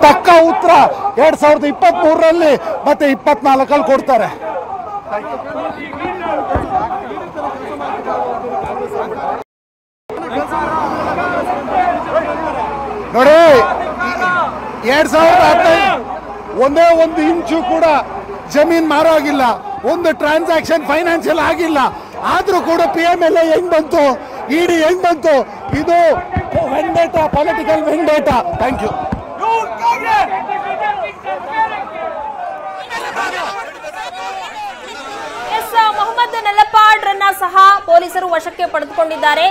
ಪಕ್ಕ ಉತ್ತರ ಎರಡ್ ಸಾವಿರದ ಇಪ್ಪತ್ತ್ ಮೂರರಲ್ಲಿ ಮತ್ತೆ ಇಪ್ಪತ್ನಾಲ್ಕಲ್ಲಿ ಕೊಡ್ತಾರೆ ನೋಡಿ ಎರಡ್ ಸಾವಿರದ ಹದಿನೈದು ಒಂದೇ ಒಂದು ಇಂಚು ಕೂಡ ಜಮೀನ್ ಮಾರೋಗಿಲ್ಲ ಒಂದು ಟ್ರಾನ್ಸಾಕ್ಷನ್ ಫೈನಾನ್ಷಿಯಲ್ ಆಗಿಲ್ಲ ಆದ್ರೂ ಕೂಡ ಪಿ ಎಂ ಎಲ್ ಎ ಹೆಂಗ್ ಬಂತು ಇಡಿ ಹೆಂಗ್ ಬಂತು ಇದು vendetta political vendetta thank you ಎಸ್ ಮೊಹಮ್ಮದ್ ನೆಲಪಾಡ್ರನ್ನ ಸಹ ಪೊಲೀಸರು ವಶಕ್ಕೆ ಪಡೆದುಕೊಂಡಿದ್ದಾರೆ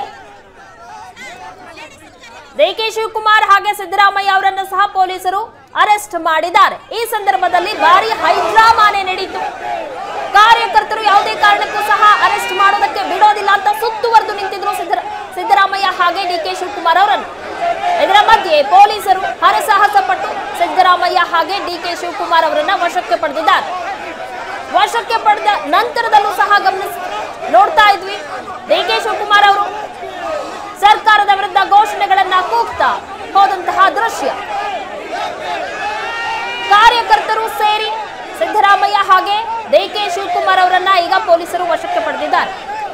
ಡಿ ಕೆ ಶಿವಕುಮಾರ್ ಹಾಗೆ ಸಿದ್ದರಾಮಯ್ಯ ಅವರನ್ನ ಸಹ ಪೊಲೀಸರು ಅರೆಸ್ಟ್ ಮಾಡಿದ್ದಾರೆ ಈ ಸಂದರ್ಭದಲ್ಲಿ ಭಾರಿ ಹೈಡ್ರಾಮಾನೆ ನಡೀತು ಕಾರ್ಯಕರ್ತರು ಯಾವುದೇ ಕಾರಣಕ್ಕೂ ಸಹ ಅರೆಸ್ಟ್ ಮಾಡೋದಕ್ಕೆ ಬಿಡೋದಿಲ್ಲ ಅಂತ ಸುತ್ತುವರೆದು ನಿಂತಿದ್ರು ಸಿದ್ದರ ಸಿದ್ದರಾಮಯ್ಯ ಹಾಗೆ ಡಿ ಕೆ ಶಿವಕುಮಾರ್ ಅವರನ್ನು ಇದರ ಮಧ್ಯೆ ಪೊಲೀಸರು ಹರಸಾಹಸ ಪಟ್ಟು ಸಿದ್ದರಾಮಯ್ಯ ಹಾಗೆ ಡಿ ಕೆ ಶಿವಕುಮಾರ್ ಅವರನ್ನ ವಶಕ್ಕೆ ಪಡೆದಿದ್ದಾರೆ ವಶಕ್ಕೆ ಪಡೆದ ನಂತರದಲ್ಲೂ ಸಹ ಗಮನಿಸಿ ನೋಡ್ತಾ ಇದ್ವಿ ಡಿ ಕೆ ಶಿವಕುಮಾರ್ ಅವರು ಸರ್ಕಾರದ ವಿರುದ್ಧ ಘೋಷಣೆಗಳನ್ನ ಕೂಗ್ತಾ ಹೋದಂತಹ ದೃಶ್ಯ ಕಾರ್ಯಕರ್ತರು ಸೇರಿ ಸಿದ್ದರಾಮಯ್ಯ ಹಾಗೆ ಡಿ ಕೆ ಶಿವಕುಮಾರ್ ಅವರನ್ನ ಈಗ ಪೊಲೀಸರು ವಶಕ್ಕೆ ಪಡೆದಿದ್ದಾರೆ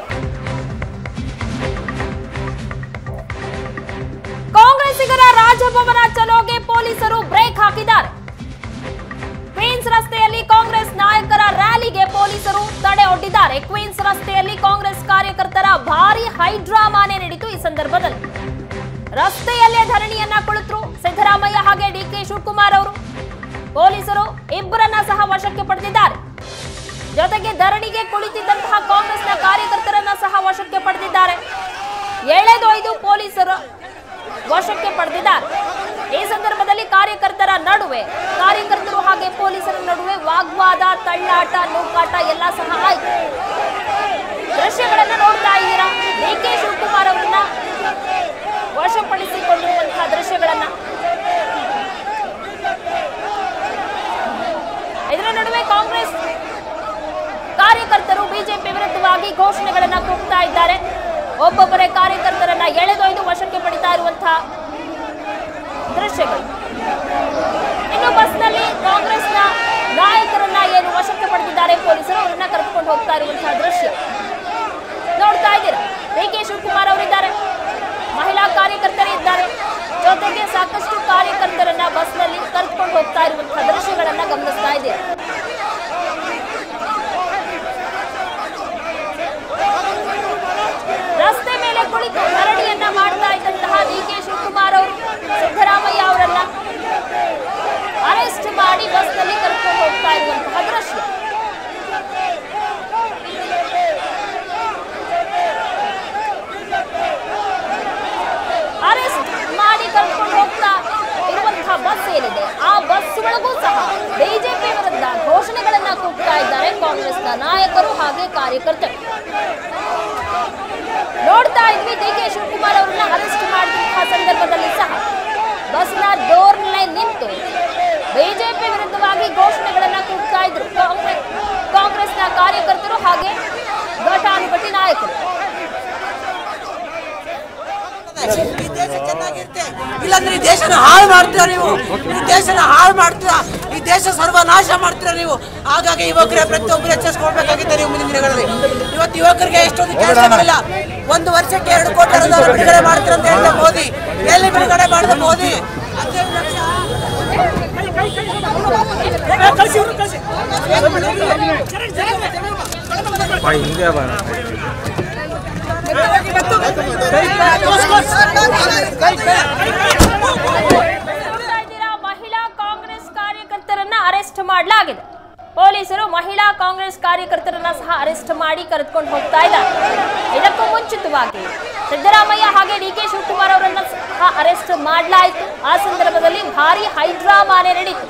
ಕಾಂಗ್ರೆಸ್ಸಿಗರ ರಾಜಭವನ ಚಲೋಗೆ ಪೊಲೀಸರು ಬ್ರೇಕ್ ಹಾಕಿದ್ದಾರೆ ಕ್ವೀನ್ಸ್ ರಸ್ತೆಯಲ್ಲಿ ಕಾಂಗ್ರೆಸ್ ನಾಯಕರ ರ್ಯಾಲಿಗೆ ಪೊಲೀಸರು ತಡೆ ಒಡ್ಡಿದ್ದಾರೆ ಕ್ವೀನ್ಸ್ ರಸ್ತೆಯಲ್ಲಿ ಕಾಂಗ್ರೆಸ್ ಕಾರ್ಯಕರ್ತರ ಭಾರಿ ಹೈಡ್ರಾಮಾನೆ ನಡೀತು ಈ ಸಂದರ್ಭದಲ್ಲಿ ರಸ್ತೆಯಲ್ಲೇ ಧರಣಿಯನ್ನ ಕುಳಿತರು ಸಿದ್ದರಾಮಯ್ಯ ಹಾಗೆ ಡಿ ಕೆ ಶಿವಕುಮಾರ್ ಅವರು ಪೊಲೀಸರು ಇಬ್ಬರನ್ನ ಸಹ ವಶಕ್ಕೆ ಪಡೆದಿದ್ದಾರೆ ಜೊತೆಗೆ ಧರಣಿಗೆ ಕುಳಿತಿದ್ದಂತಹ ಕಾಂಗ್ರೆಸ್ನ ಕಾರ್ಯಕರ್ತರನ್ನ ಸಹ ವಶಕ್ಕೆ ಪಡೆದಿದ್ದಾರೆ ಎಳೆದೊಯ್ದು ಪೊಲೀಸರು ವಶಕ್ಕೆ ಪಡೆದಿದ್ದಾರೆ ಈ ಸಂದರ್ಭದಲ್ಲಿ ಕಾರ್ಯಕರ್ತರ ನಡುವೆ ಕಾರ್ಯಕರ್ತರು ಹಾಗೆ ಪೊಲೀಸರ ನಡುವೆ ವಾಗ್ವಾದ ತಳ್ಳಾಟ ನೂಕಾಟ ಎಲ್ಲ ಸಹ ಆಯ್ತು ದೃಶ್ಯಗಳನ್ನ ನೋಡ್ತಾ ಇದ್ದೀರಾ ಡಿ ಕೆ ಶಿವಕುಮಾರ್ ಅವರನ್ನ ವಶಪಡಿಸಿಕೊಂಡಿರುವಂತಹ ದೃಶ್ಯಗಳನ್ನ ಇದರ ನಡುವೆ ಕಾಂಗ್ರೆಸ್ ಕಾರ್ಯಕರ್ತರು ಬಿಜೆಪಿ ವಿರುದ್ಧವಾಗಿ ಘೋಷಣೆಗಳನ್ನ ಕೂಗ್ತಾ ಇದ್ದಾರೆ ಒಬ್ಬೊಬ್ಬರೇ ಕಾರ್ಯಕರ್ತರನ್ನ ಎಳೆದೊಯ್ದು ವಶಕ್ಕೆ ಪಡಿತಾ ಇರುವಂತಹ ದೃಶ್ಯಗಳು ಇನ್ನು ಬಸ್ನಲ್ಲಿ ಕಾಂಗ್ರೆಸ್ನ ನಾಯಕರನ್ನ ಏನು ವಶಕ್ಕೆ ಪಡೆದಿದ್ದಾರೆ ಪೊಲೀಸರು ಅವರನ್ನ ಕರೆದುಕೊಂಡು ಹೋಗ್ತಾ ಇರುವಂತಹ ದೃಶ್ಯ ನೋಡ್ತಾ ಇದ್ದೀರಾ ಡಿ ಕೆ ಶಿವಕುಮಾರ್ ಅವರಿದ್ದಾರೆ ಮಹಿಳಾ ಕಾರ್ಯಕರ್ತರು ಇದ್ದಾರೆ ಜೊತೆಗೆ ಸಾಕಷ್ಟು ಕಾರ್ಯಕರ್ತರನ್ನ ಬಸ್ನಲ್ಲಿ ಕರೆದುಕೊಂಡು ಹೋಗ್ತಾ ಇರುವಂತಹ ದೃಶ್ಯಗಳನ್ನ ಗಮನಿಸ್ತಾ ಇದ್ದೀರಾ ರಸ್ತೆ ಮೇಲೆ ಕುಳಿತು ಧರಣಿಯನ್ನ ಮಾಡ್ತಾ ಇದ್ದಂತಹ ಡಿ ಕೆ ಶಿವಕುಮಾರ್ ಅವರು ಸಿದ್ದರಾಮಯ್ಯ ಅವರನ್ನ ಅರೆಸ್ಟ್ ಮಾಡಿ ಬಸ್ನಲ್ಲಿ ಕರ್ಕೊಂಡು ಹೋಗ್ತಾ ಇರುವಂತಹ ದೃಶ್ಯ ಅರೆಸ್ಟ್ ಮಾಡಿ ಕರ್ಕೊಂಡು ಹೋಗ್ತಾ ಇರುವಂತಹ ಬಸ್ ಏನಿದೆ ಆ ಬಸ್ ಒಳಗೂ ಸಹ ಬಿಜೆಪಿ ವಿರುದ್ಧ ಘೋಷಣೆಗಳನ್ನ ಕೂಗ್ತಾ ಇದ್ದಾರೆ ಕಾಂಗ್ರೆಸ್ನ ನಾಯಕರು ಹಾಗೆ ಕಾರ್ಯಕರ್ತರು ನೋಡ್ತಾ ಇದ್ವಿ ಡಿ ಕೆ ಶಿವಕುಮಾರ್ ಅವರನ್ನ ಅರೆಸ್ಟ್ ಮಾಡಿದಂತಹ ಸಂದರ್ಭದಲ್ಲಿ ಸಹ ಬಸ್ನ ಡೋರ್ನಲ್ಲೇ ನಿಂತು ಬಿಜೆಪಿ ವಿರುದ್ಧವಾಗಿ ಘೋಷಣೆಗಳನ್ನ ಕೂಗ್ತಾ ಇದ್ರು ಕಾಂಗ್ರೆಸ್ ಕಾಂಗ್ರೆಸ್ನ ಕಾರ್ಯಕರ್ತರು ಹಾಗೆ ಘಟಾನುಘಟಿ ನಾಯಕರು ಈ ದೇಶ ಚೆನ್ನಾಗಿರುತ್ತೆ ಇಲ್ಲಾಂದ್ರೆ ಈ ದೇಶನ ಹಾಳು ಮಾಡ್ತೀರಾ ನೀವು ಈ ದೇಶನ ಹಾಳು ಮಾಡ್ತೀರಾ ಈ ದೇಶ ಸರ್ವನಾಶ ಮಾಡ್ತೀರಾ ನೀವು ಹಾಗಾಗಿ ಯುವಕರೇ ಪ್ರತಿಯೊಬ್ಬರು ಎಚ್ಚರಿಸ್ಕೊಳ್ಬೇಕಾಗಿದೆ ನೀವು ಮುಂದಿನ ದಿನಗಳಲ್ಲಿ ಇವತ್ತು ಯುವಕರಿಗೆ ಎಷ್ಟೊಂದು ಕೆಲಸಗಳಿಲ್ಲ ಒಂದು ವರ್ಷಕ್ಕೆ ಎರಡು ಕೋಟಿ ಅನುದಾನ ಬಿಡುಗಡೆ ಮಾಡ್ತೀರಾ ಅಂತ ಹೇಳಿದ ಮೋದಿ ಎಲ್ಲಿ ಬಿಡುಗಡೆ ಮಾಡಿದ ಮೋದಿ ಹದಿನೈದು ಲಕ್ಷ ನೋಡ್ತಾ ಇದ್ದೀರಾ ಮಹಿಳಾ ಕಾಂಗ್ರೆಸ್ ಕಾರ್ಯಕರ್ತರನ್ನ ಅರೆಸ್ಟ್ ಮಾಡಲಾಗಿದೆ ಪೊಲೀಸರು ಮಹಿಳಾ ಕಾಂಗ್ರೆಸ್ ಕಾರ್ಯಕರ್ತರನ್ನ ಸಹ ಅರೆಸ್ಟ್ ಮಾಡಿ ಕರೆದುಕೊಂಡು ಹೋಗ್ತಾ ಇದ್ದಾರೆ ಇದಕ್ಕೂ ಮುಂಚಿತವಾಗಿ ಸಿದ್ದರಾಮಯ್ಯ ಹಾಗೆ ಡಿ ಕೆ ಶಿವಕುಮಾರ್ ಅವರನ್ನ ಸಹ ಅರೆಸ್ಟ್ ಮಾಡಲಾಯಿತು ಆ ಸಂದರ್ಭದಲ್ಲಿ ಭಾರಿ ಹೈಡ್ರಾಮಾನೆ ನಡೀತು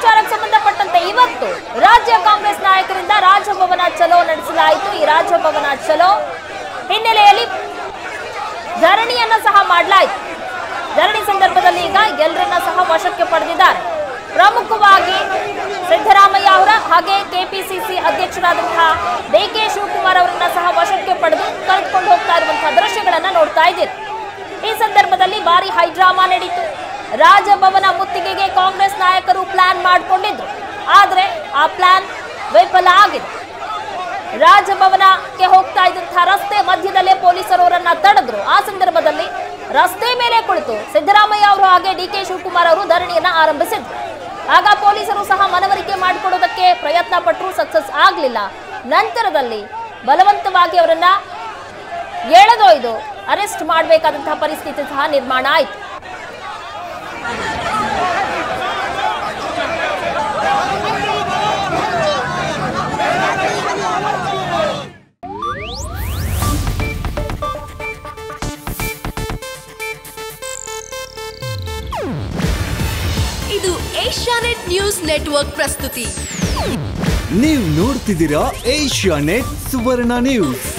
ವಿಚಾರಕ್ಕೆ ಸಂಬಂಧಪಟ್ಟಂತೆ ಇವತ್ತು ರಾಜ್ಯ ಕಾಂಗ್ರೆಸ್ ನಾಯಕರಿಂದ ರಾಜಭವನ ಚಲೋ ನಡೆಸಲಾಯಿತು ಈ ರಾಜಭವನ ಚಲೋ ಹಿನ್ನೆಲೆಯಲ್ಲಿ ಧರಣಿಯನ್ನ ಸಹ ಮಾಡಲಾಯಿತು ಧರಣಿ ಸಂದರ್ಭದಲ್ಲಿ ಈಗ ಎಲ್ಲರನ್ನ ಸಹ ವಶಕ್ಕೆ ಪಡೆದಿದ್ದಾರೆ ಪ್ರಮುಖವಾಗಿ ಸಿದ್ದರಾಮಯ್ಯ ಅವರ ಹಾಗೆ ಕೆಪಿಸಿಸಿ ಅಧ್ಯಕ್ಷರಾದಂತಹ ಡಿ ಕೆ ಶಿವಕುಮಾರ್ ಅವರನ್ನ ಸಹ ವಶಕ್ಕೆ ಪಡೆದು ಕರೆದುಕೊಂಡು ಹೋಗ್ತಾ ಇರುವಂತಹ ದೃಶ್ಯಗಳನ್ನ ನೋಡ್ತಾ ಇದ್ದೀರಿ ಈ ಸಂದರ್ಭದಲ್ಲಿ ಭಾರಿ ಹೈಡ್ರಾಮಾ ನಡೀತು ರಾಜಭವನ ಮುತ್ತಿಗೆಗೆ ಕಾಂಗ್ರೆಸ್ ನಾಯಕರು ಪ್ಲಾನ್ ಮಾಡಿಕೊಂಡಿದ್ರು ಆದ್ರೆ ಆ ಪ್ಲಾನ್ ವಿಫಲ ಆಗಿದೆ ರಾಜಭವನಕ್ಕೆ ಹೋಗ್ತಾ ಇದ್ದಂತಹ ರಸ್ತೆ ಮಧ್ಯದಲ್ಲೇ ಪೊಲೀಸರು ಅವರನ್ನ ತಡೆದ್ರು ಆ ಸಂದರ್ಭದಲ್ಲಿ ರಸ್ತೆ ಮೇಲೆ ಕುಳಿತು ಸಿದ್ದರಾಮಯ್ಯ ಅವರು ಹಾಗೆ ಡಿ ಕೆ ಶಿವಕುಮಾರ್ ಅವರು ಧರಣಿಯನ್ನ ಆರಂಭಿಸಿದ್ರು ಆಗ ಪೊಲೀಸರು ಸಹ ಮನವರಿಕೆ ಮಾಡಿಕೊಡೋದಕ್ಕೆ ಪ್ರಯತ್ನ ಪಟ್ಟರು ಸಕ್ಸಸ್ ಆಗಲಿಲ್ಲ ನಂತರದಲ್ಲಿ ಬಲವಂತವಾಗಿ ಅವರನ್ನ ಎಳೆದೊಯ್ದು ಅರೆಸ್ಟ್ ಮಾಡಬೇಕಾದಂತಹ ಪರಿಸ್ಥಿತಿ ಸಹ ನಿರ್ಮಾಣ ಆಯಿತು ಇದು ಏಷ್ಯಾನೆಟ್ ನ್ಯೂಸ್ ನೆಟ್ವರ್ಕ್ ಪ್ರಸ್ತುತಿ ನೀವು ನೋಡ್ತಿದ್ದೀರಾ ಏಷ್ಯಾ ನೆಟ್ ಸುವರ್ಣ ನ್ಯೂಸ್